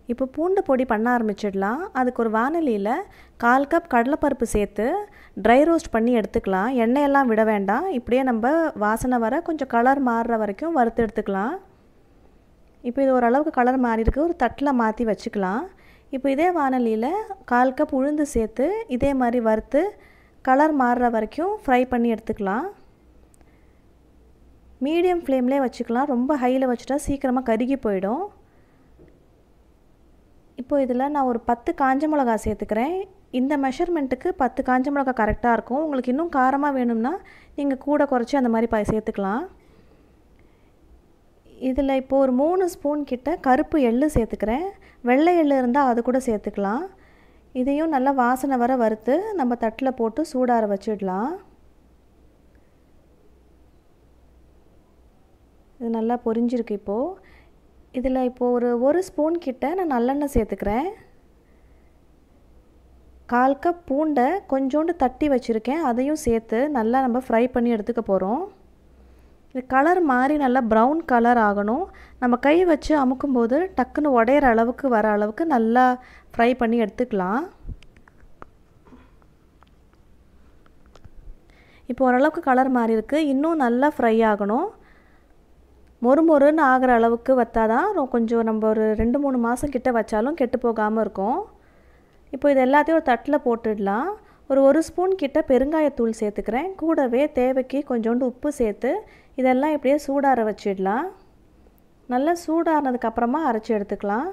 இப்போ பூண்டு பொடி பண்ண ஆரம்பிச்சிடலாம் அதுக்கு ஒரு வானலியில் கால் கப் கடலைப்பருப்பு சேர்த்து ட்ரை ரோஸ்ட் பண்ணி எடுத்துக்கலாம் எண்ணெயெல்லாம் விட வேண்டாம் இப்படியே நம்ம வாசனை வர கொஞ்சம் கலர் மாறுற வரைக்கும் வறுத்து எடுத்துக்கலாம் இப்போ இது ஓரளவுக்கு கலர் மாறிருக்கு ஒரு தட்டில் மாற்றி வச்சுக்கலாம் இப்போ இதே வானலியில் கால் கப் உளுந்து சேர்த்து இதே மாதிரி வறுத்து கலர் மாறுற வரைக்கும் ஃப்ரை பண்ணி எடுத்துக்கலாம் மீடியம் ஃப்ளேம்லேயே வச்சுக்கலாம் ரொம்ப ஹையில் வச்சுட்டா சீக்கிரமாக கருகி போயிடும் இப்போ இதில் நான் ஒரு பத்து காஞ்ச மிளகா சேர்த்துக்கிறேன் இந்த மெஷர்மெண்ட்டுக்கு பத்து காஞ்ச மிளகா கரெக்டாக இருக்கும் உங்களுக்கு இன்னும் காரமாக வேணும்னா நீங்கள் கூட குறைச்சி அந்த மாதிரி ப சேர்த்துக்கலாம் இதில் இப்போது ஒரு மூணு ஸ்பூன் கிட்ட கருப்பு எள்ளு சேர்த்துக்கிறேன் வெள்ளை எள்ளு இருந்தால் அது கூட சேர்த்துக்கலாம் இதையும் நல்லா வாசனை வர வறுத்து நம்ம தட்டில் போட்டு சூடார வச்சிடலாம் இது நல்லா பொரிஞ்சிருக்கு இப்போது இதில் இப்போது ஒரு ஒரு ஸ்பூன் கிட்ட நான் நல்லெண்ணெய் சேர்த்துக்கிறேன் கால் கப் பூண்டை கொஞ்சோண்டு தட்டி வச்சுருக்கேன் அதையும் சேர்த்து நல்லா நம்ம ஃப்ரை பண்ணி எடுத்துக்க போகிறோம் இது கலர் மாறி நல்லா ப்ரௌன் கலர் ஆகணும் நம்ம கை வச்சு அமுக்கும்போது டக்குன்னு உடையிற அளவுக்கு வர அளவுக்கு நல்லா ஃப்ரை பண்ணி எடுத்துக்கலாம் இப்போ ஓரளவுக்கு கலர் மாறி இருக்குது இன்னும் நல்லா ஃப்ரை ஆகணும் மொறு மொறுன்னு ஆகிற அளவுக்கு வத்தாதான் கொஞ்சம் நம்ம ஒரு ரெண்டு மூணு மாதம் கிட்ட வச்சாலும் கெட்டு போகாமல் இருக்கும் இப்போ இது எல்லாத்தையும் ஒரு தட்டில் போட்டுடலாம் ஒரு ஒரு ஸ்பூன் கிட்ட பெருங்காயத்தூள் சேர்த்துக்கிறேன் கூடவே தேவைக்கு கொஞ்சோண்டு உப்பு சேர்த்து இதெல்லாம் இப்படியே சூடார வச்சிடலாம் நல்லா சூடானதுக்கப்புறமா அரைச்சி எடுத்துக்கலாம்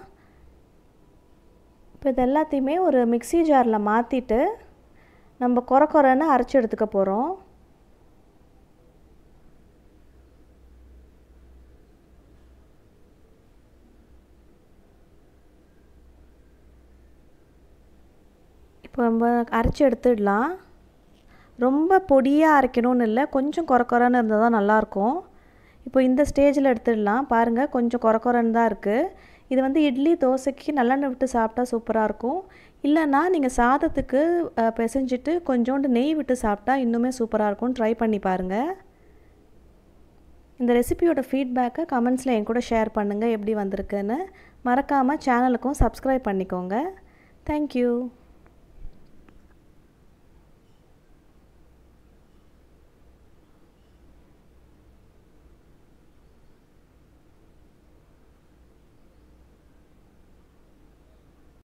இப்போ இது எல்லாத்தையுமே ஒரு மிக்சி ஜாரில் மாற்றிட்டு நம்ம குறை குறைன்னு அரைச்சி எடுத்துக்க போகிறோம் இப்போ நம்ம அரைச்சி எடுத்துடலாம் ரொம்ப பொடியாக அரைக்கணும்னு இல்லை கொஞ்சம் குறை குறைன்னு இருந்தால் தான் நல்லாயிருக்கும் இப்போ இந்த ஸ்டேஜில் எடுத்துடலாம் பாருங்கள் கொஞ்சம் குறை குறைன்னு தான் இருக்குது இது வந்து இட்லி தோசைக்கு நல்லெண்ணெய் விட்டு சாப்பிட்டா சூப்பராக இருக்கும் இல்லைன்னா நீங்கள் சாதத்துக்கு பிசைஞ்சிட்டு கொஞ்சோண்டு நெய் விட்டு சாப்பிட்டா இன்னுமே சூப்பராக இருக்கும் ட்ரை பண்ணி பாருங்கள் இந்த ரெசிபியோட ஃபீட்பேக்கை கமெண்ட்ஸில் என் கூட ஷேர் பண்ணுங்கள் எப்படி வந்திருக்குன்னு மறக்காமல் சேனலுக்கும் சப்ஸ்கிரைப் பண்ணிக்கோங்க தேங்க்யூ